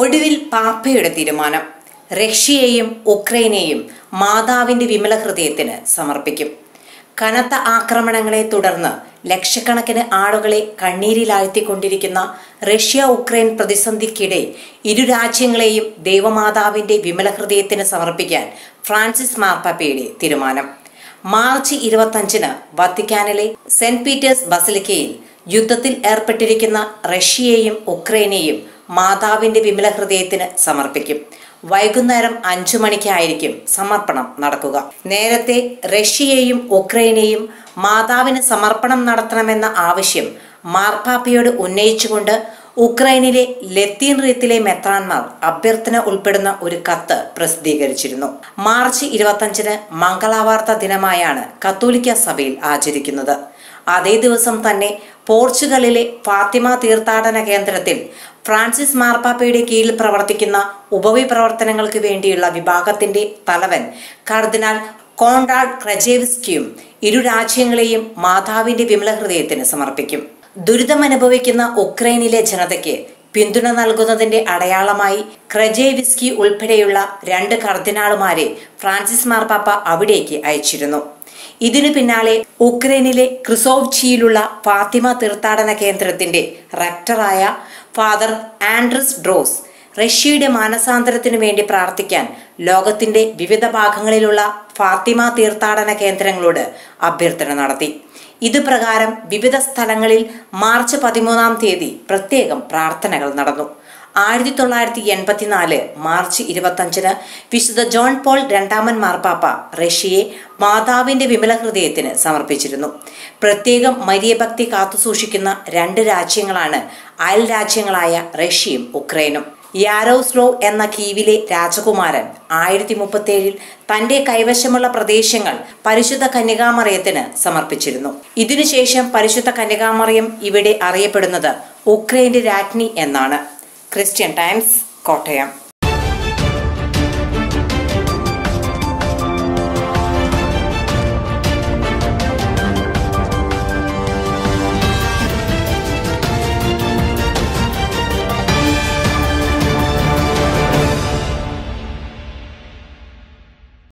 ഒടുവിൽ പാപ്പയുടെ തീരുമാനം റഷ്യയെയും ഉക്രൈനെയും മാതാവിന്റെ വിമല ഹൃദയത്തിന് സമർപ്പിക്കും കനത്ത ആക്രമണങ്ങളെ തുടർന്ന് ലക്ഷക്കണക്കിന് ആളുകളെ കണ്ണീരിലാഴ്ത്തിക്കൊണ്ടിരിക്കുന്ന റഷ്യ ഉക്രൈൻ പ്രതിസന്ധിക്കിടെ ഇരു രാജ്യങ്ങളെയും ദൈവമാതാവിന്റെ വിമല ഹൃദയത്തിന് സമർപ്പിക്കാൻ ഫ്രാൻസിസ് മാർപ്പാപ്പയുടെ തീരുമാനം മാർച്ച് ഇരുപത്തഞ്ചിന് വത്തിക്കാനിലെ സെന്റ് പീറ്റേഴ്സ് ബസിലിക്കയിൽ യുദ്ധത്തിൽ ഏർപ്പെട്ടിരിക്കുന്ന റഷ്യയെയും ഉക്രൈനെയും മാതാവിന്റെ വിമല ഹൃദയത്തിന് സമർപ്പിക്കും വൈകുന്നേരം അഞ്ചു മണിക്കായിരിക്കും സമർപ്പണം നടക്കുക നേരത്തെ റഷ്യയെയും ഉക്രൈനെയും മാതാവിന് സമർപ്പണം നടത്തണമെന്ന ആവശ്യം മാർപ്പാപ്പയോട് ഉന്നയിച്ചുകൊണ്ട് ഉക്രൈനിലെ ലത്തീൻ റീത്തിലെ മെത്രാൻമാർ അഭ്യർത്ഥന ഉൾപ്പെടുന്ന ഒരു കത്ത് പ്രസിദ്ധീകരിച്ചിരുന്നു മാർച്ച് ഇരുപത്തഞ്ചിന് മംഗളാവാർത്ത ദിനമായാണ് കത്തോലിക്ക സഭയിൽ ആചരിക്കുന്നത് അതേ ദിവസം തന്നെ പോർച്ചുഗലിലെ ഫാത്തിമ തീർത്ഥാടന കേന്ദ്രത്തിൽ ഫ്രാൻസിസ് മാർപ്പാപ്പയുടെ കീഴിൽ പ്രവർത്തിക്കുന്ന ഉപവി പ്രവർത്തനങ്ങൾക്ക് വേണ്ടിയുള്ള വിഭാഗത്തിന്റെ തലവൻ കർദിനാൾ കോൺറാഡ് ക്രജേവിസ്കിയും ഇരു രാജ്യങ്ങളെയും മാതാവിന്റെ വിമല ഹൃദയത്തിന് സമർപ്പിക്കും ദുരിതമനുഭവിക്കുന്ന ഉക്രൈനിലെ ജനതയ്ക്ക് പിന്തുണ നൽകുന്നതിന്റെ അടയാളമായി ക്രജേവിസ്കി ഉൾപ്പെടെയുള്ള രണ്ട് കർദിനാളുമാരെ ഫ്രാൻസിസ് മാർപ്പാപ്പ അവിടേക്ക് അയച്ചിരുന്നു ഇതിനു പിന്നാലെ ഉക്രൈനിലെ ക്രിസോവ്ചിയിലുള്ള ഫാത്തിമ തീർത്ഥാടന കേന്ദ്രത്തിന്റെ റക്ടറായ ഫാദർ ആൻഡ്രസ് ഡ്രോസ് റഷ്യയുടെ മാനസാന്തരത്തിനു വേണ്ടി പ്രാർത്ഥിക്കാൻ ലോകത്തിന്റെ വിവിധ ഭാഗങ്ങളിലുള്ള ഫാത്തിമ തീർത്ഥാടന കേന്ദ്രങ്ങളോട് അഭ്യർത്ഥന നടത്തി ഇത് പ്രകാരം വിവിധ സ്ഥലങ്ങളിൽ മാർച്ച് പതിമൂന്നാം തീയതി പ്രത്യേകം പ്രാർത്ഥനകൾ നടന്നു ആയിരത്തി തൊള്ളായിരത്തി എൺപത്തിനാല് മാർച്ച് ഇരുപത്തഞ്ചിന് വിശുദ്ധ ജോൺ പോൾ രണ്ടാമൻ മാർപ്പാപ്പ റഷ്യയെ മാതാവിന്റെ വിമല ഹൃദയത്തിന് സമർപ്പിച്ചിരുന്നു പ്രത്യേകം മരിയഭക്തി കാത്തുസൂക്ഷിക്കുന്ന രണ്ട് രാജ്യങ്ങളാണ് അയൽ രാജ്യങ്ങളായ റഷ്യയും ഉക്രൈനും യാരോസ്ലോ എന്ന കീവിലെ രാജകുമാരൻ ആയിരത്തി മുപ്പത്തേഴിൽ തന്റെ കൈവശമുള്ള പ്രദേശങ്ങൾ പരിശുദ്ധ കന്യകാമറയത്തിന് സമർപ്പിച്ചിരുന്നു ഇതിനുശേഷം പരിശുദ്ധ കന്യകാമറയം ഇവിടെ അറിയപ്പെടുന്നത് ഉക്രൈന്റെ രാജ്ഞി എന്നാണ് ക്രിസ്ത്യൻ ടൈംസ് കോട്ടയം